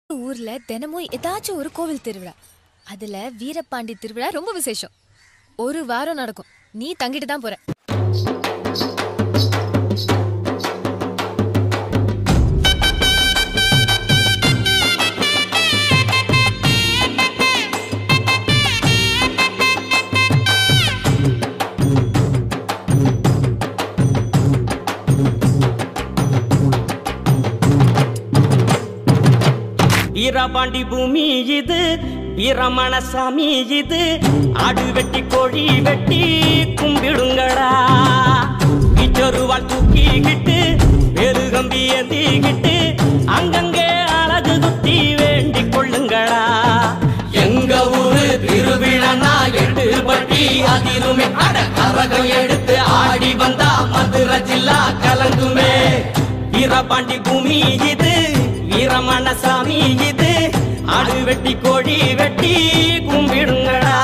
ஊர்ல தினமும் ஏதாச்சும் ஒரு கோவில் திருவிழா அதுல வீரபாண்டி திருவிழா ரொம்ப விசேஷம் ஒரு வாரம் நடக்கும் நீ தங்கிட்டு தான் போற வீரபாண்டி பூமி இது வீரமணசாமி இது ஆடு வெட்டி கோழி வெட்டி கும்பிடுங்கடா இச்சொருவாள் தூக்கிக்கிட்டு பெருகம்பி ஏந்திக்கிட்டு அங்கங்கே அழகு குத்தி வேண்டிக் கொள்ளுங்கடா எங்க ஊரு திருவிழா எட்டு பட்டி அதிருமே அட கரகம் எடுத்து ஆடி வந்தா மதுரை ஜில்லா கலங்குமே வீரபாண்டி பூமி இது வீரமணசாமி இது ஆடு வெட்டி கோழி வெட்டி கும்பிடுங்கடா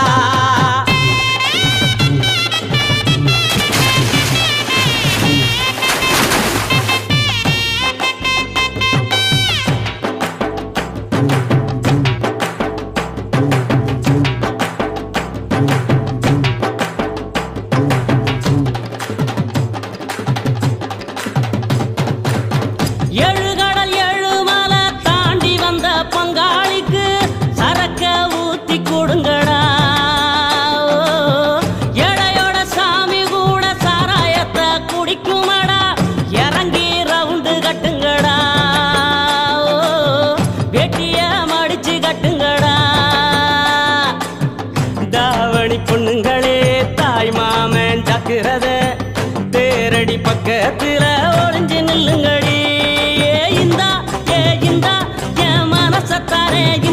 ஏழு கடல் ஏழு மலை தாண்டி வந்த பங்காளிக்கு சரக்க ஊத்தி கொடுங்கடா ஓ, எடையோட சாமி கூட சாராயத்தை குடிக்குமடா இறங்கி ரவுண்டு கட்டுங்கடா ஓ, வெட்டிய மடிச்சு கட்டுங்கடா தாவணி பொண்ணுங்களே தாய் மாமன் ஜாக்கிரத தேரடி பக்கத்துல ஒளிஞ்சு நில்லுங்கடி ஏ இந்தா ஏ இந்தா என் மனசத்தாரே